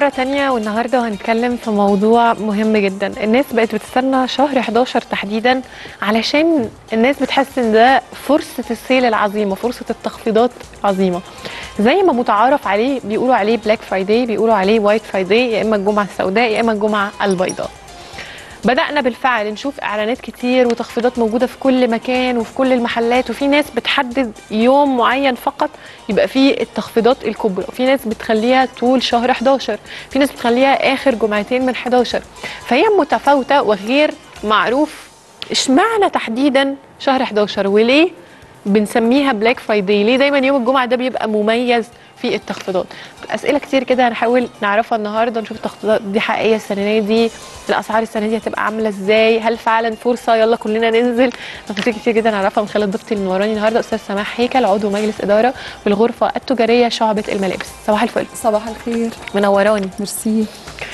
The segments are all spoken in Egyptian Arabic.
مرة تانية والنهاردة هنتكلم في موضوع مهم جدا الناس بقت بتستنى شهر 11 تحديدا علشان الناس بتحس ان ده فرصة السيل العظيمة فرصة التخفيضات العظيمة زي ما متعارف عليه بيقولوا عليه بلاك فرايداي بيقولوا عليه وايت فرايداي يا اما الجمعة السوداء يا اما الجمعة البيضاء بدأنا بالفعل نشوف إعلانات كتير وتخفيضات موجودة في كل مكان وفي كل المحلات وفي ناس بتحدد يوم معين فقط يبقى فيه التخفيضات الكبرى وفي ناس بتخليها طول شهر 11 في ناس بتخليها آخر جمعتين من 11 فهي متفاوتة وغير معروف اشمعنى تحديدا شهر 11 وليه بنسميها بلاك فرايداي ليه دايما يوم الجمعة ده بيبقى مميز في التخفيضات اسئله كتير كده هنحاول نعرفها النهارده نشوف التخفيضات دي حقيقيه السنه دي الاسعار السنه دي هتبقى عامله ازاي هل فعلا فرصه يلا كلنا ننزل تفاصيل كتير جدا نعرفها من خلال ضيفتي اللي منوراني النهارده استاذ سماح هيكل عضو مجلس اداره بالغرفه التجاريه شعبه الملابس صباح الفل صباح الخير منوراني ميرسي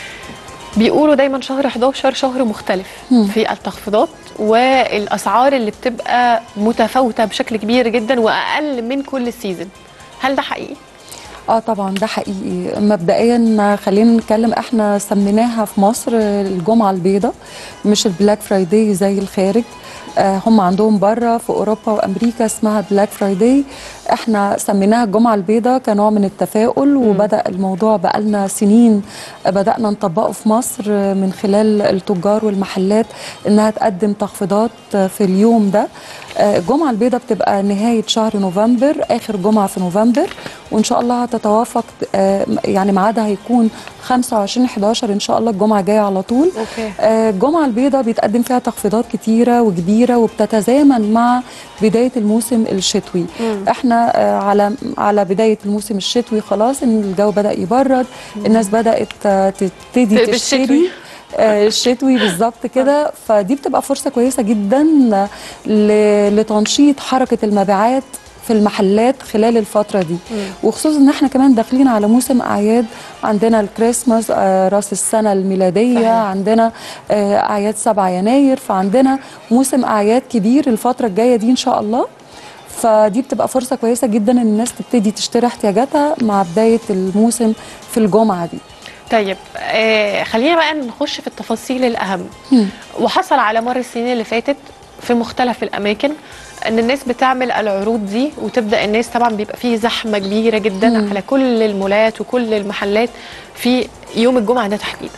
بيقولوا دايما شهر 11 شهر مختلف مم. في التخفيضات والاسعار اللي بتبقى متفاوته بشكل كبير جدا واقل من كل سيزون هل ده حقيقي اه طبعا ده حقيقي مبدئيا خلينا نتكلم احنا سميناها في مصر الجمعه البيضاء مش البلاك فرايداي زي الخارج آه هم عندهم بره في اوروبا وامريكا اسمها بلاك فرايداي احنا سميناها الجمعه البيضاء كنوع من التفاؤل وبدا الموضوع بقالنا سنين بدانا نطبقه في مصر من خلال التجار والمحلات انها تقدم تخفيضات في اليوم ده آه، الجمعه البيضاء بتبقى نهايه شهر نوفمبر اخر جمعه في نوفمبر وان شاء الله هتتوافق آه، يعني ميعادها هيكون 25 11 ان شاء الله الجمعه الجايه على طول اوكي آه، الجمعه البيضاء بيتقدم فيها تخفيضات كتيره وكبيره وبتتزامن مع بدايه الموسم الشتوي مم. احنا آه، على على بدايه الموسم الشتوي خلاص ان الجو بدا يبرد الناس بدات آه، تبتدي تلبس تشتري شتوي. آه، الشتوي بالظبط كده فدي بتبقى فرصه كويسه جدا ل- لتنشيط حركه المبيعات في المحلات خلال الفتره دي وخصوصا ان احنا كمان داخلين على موسم اعياد عندنا الكريسماس آه، راس السنه الميلاديه صحيح. عندنا آه، اعياد 7 يناير فعندنا موسم اعياد كبير الفتره الجايه دي ان شاء الله فدي بتبقى فرصه كويسه جدا ان الناس تبتدي تشتري احتياجاتها مع بدايه الموسم في الجمعه دي طيب آه خلينا بقى نخش في التفاصيل الاهم مم. وحصل على مر السنين اللي فاتت في مختلف الاماكن ان الناس بتعمل العروض دي وتبدا الناس طبعا بيبقى فيه زحمه كبيره جدا مم. على كل المولات وكل المحلات في يوم الجمعه ده تحديدا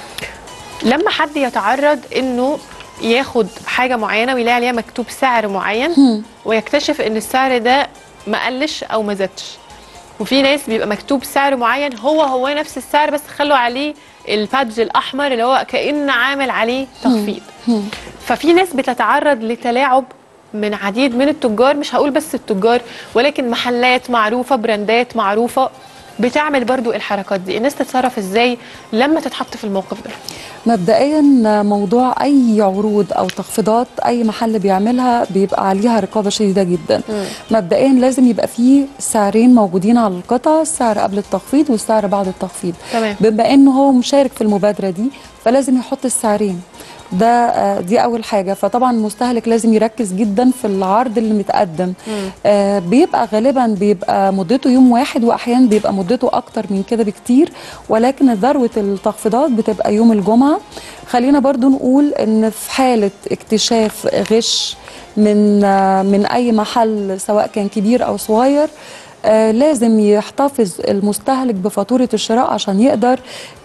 لما حد يتعرض انه ياخد حاجه معينه ويلاقي عليها مكتوب سعر معين مم. ويكتشف ان السعر ده ما قلش او ما زادش وفي ناس بيبقى مكتوب سعر معين هو هو نفس السعر بس خلوا عليه البادج الاحمر اللي هو كان عامل عليه تخفيض مم. ففي ناس بتتعرض لتلاعب من عديد من التجار مش هقول بس التجار ولكن محلات معروفه براندات معروفه بتعمل برضو الحركات دي الناس تتصرف ازاي لما تتحط في الموقف ده مبدئيا موضوع اي عروض او تخفيضات اي محل بيعملها بيبقى عليها رقابه شديده جدا مبدئيا لازم يبقى فيه سعرين موجودين على القطع السعر قبل التخفيض والسعر بعد التخفيض تمام بما انه هو مشارك في المبادره دي فلازم يحط السعرين ده آه، دي اول حاجه فطبعا المستهلك لازم يركز جدا في العرض اللي متقدم آه بيبقى غالبا بيبقى مدته يوم واحد واحيانا بيبقى مدته اكتر من كده بكتير ولكن ذروه التخفيضات بتبقى يوم الجمعه خلينا برضو نقول ان في حاله اكتشاف غش من آه من اي محل سواء كان كبير او صغير آه لازم يحتفظ المستهلك بفاتورة الشراء عشان يقدر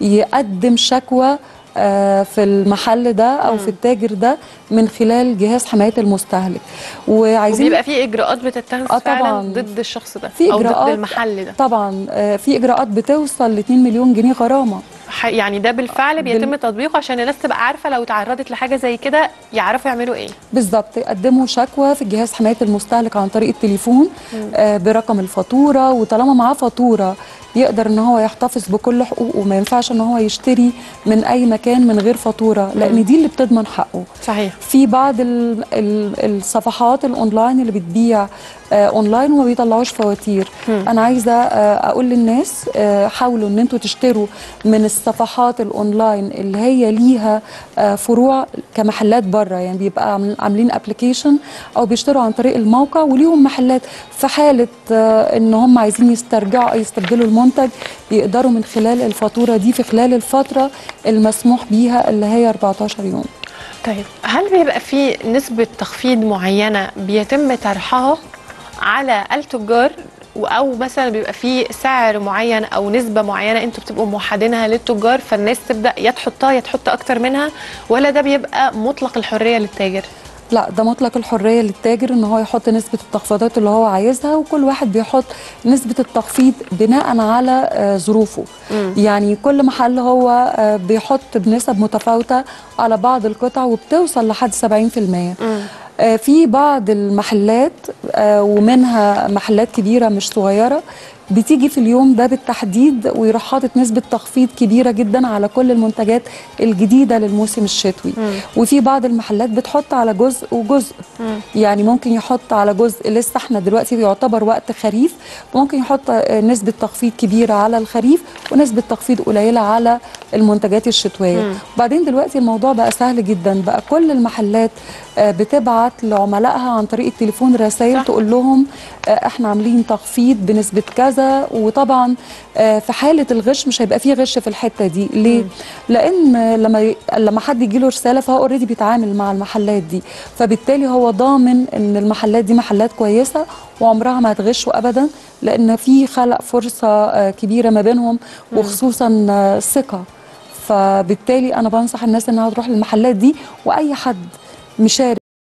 يقدم شكوى آه في المحل ده أو في التاجر ده من خلال جهاز حماية المستهلك وعايزين وبيبقى في اجراءات بتتخذ آه فعلا طبعاً. ضد الشخص ده في او ضد إجراءات المحل ده طبعا آه في إجراءات بتوصل ل 2 مليون جنيه غرامة ح- يعني ده بالفعل بيتم تطبيقه عشان الناس تبقى عارفه لو تعرضت لحاجه زي كده يعرفوا يعملوا ايه بالظبط يقدموا شكوى في جهاز حمايه المستهلك عن طريق التليفون آه برقم الفاتوره وطالما معاه فاتوره يقدر ان هو يحتفظ بكل حقوقه ما ينفعش ان هو يشتري من اي مكان من غير فاتوره لان دي اللي بتضمن حقه صحيح في بعض ال ال الصفحات الاونلاين اللي بتبيع آه اونلاين وما بيطلعوش فواتير انا عايزه آه اقول للناس آه حاولوا ان انتوا تشتروا من الصفحات الاونلاين اللي هي ليها آه فروع كمحلات بره يعني بيبقى عامل- عاملين ابلكيشن او بيشتروا عن طريق الموقع وليهم محلات في حاله آه ان هم عايزين يسترجعوا او يستبدلوا المنتج المنتج يقدروا من خلال الفاتوره دي في خلال الفتره المسموح بيها اللي هي 14 يوم طيب هل بيبقى في نسبة تخفيض معينة بيتم طرحها على التجار او مثلا بيبقى في سعر معين او نسبه معينه انتوا بتبقوا موحدينها للتجار فالناس تبدا يا تحطها يا تحط اكتر منها ولا ده بيبقى مطلق الحريه للتاجر لا ده مطلق الحريه للتاجر ان هو يحط نسبه التخفيضات اللي هو عايزها وكل واحد بيحط نسبه التخفيض بناء على آه، ظروفه مم. يعني كل محل هو آه، بيحط بنسب متفاوته على بعض القطع وبتوصل لحد 70% مم. آه، في بعض المحلات آه، ومنها محلات كبيره مش صغيره بتيجي في اليوم ده بالتحديد ويروح حاطط نسبه تخفيض كبيره جدا على كل المنتجات الجديده للموسم الشتوي مم. وفي بعض المحلات بتحط على جزء وجزء مم. يعني ممكن يحط على جزء لسه احنا دلوقتي بيعتبر وقت خريف ممكن يحط آه، نسبة تخفيض كبيرة على الخريف ونسبة تخفيض قليلة على المنتجات الشتوية مم. وبعدين دلوقتي الموضوع بقى سهل جدا بقى كل المحلات آه، بتبعت لعملائها عن طريق التليفون رسائل صح. تقول لهم آه، احنا عاملين تخفيض بنسبة كذا وطبعا آه، في حالة الغش مش هيبقى فيه غش في الحتة دي ليه؟ مم. لان لما ي- لما حد يجي له رساله فهو اوريدي بيتعامل مع المحلات دي فبالتالي هو ضامن ان المحلات دي محلات كويسه وعمرها ما هتغشه ابدا لان في خلق فرصه آه، كبيره ما بينهم وخصوصا آه، ثقه فبالتالي انا بنصح الناس انها تروح للمحلات دي واي حد مشارك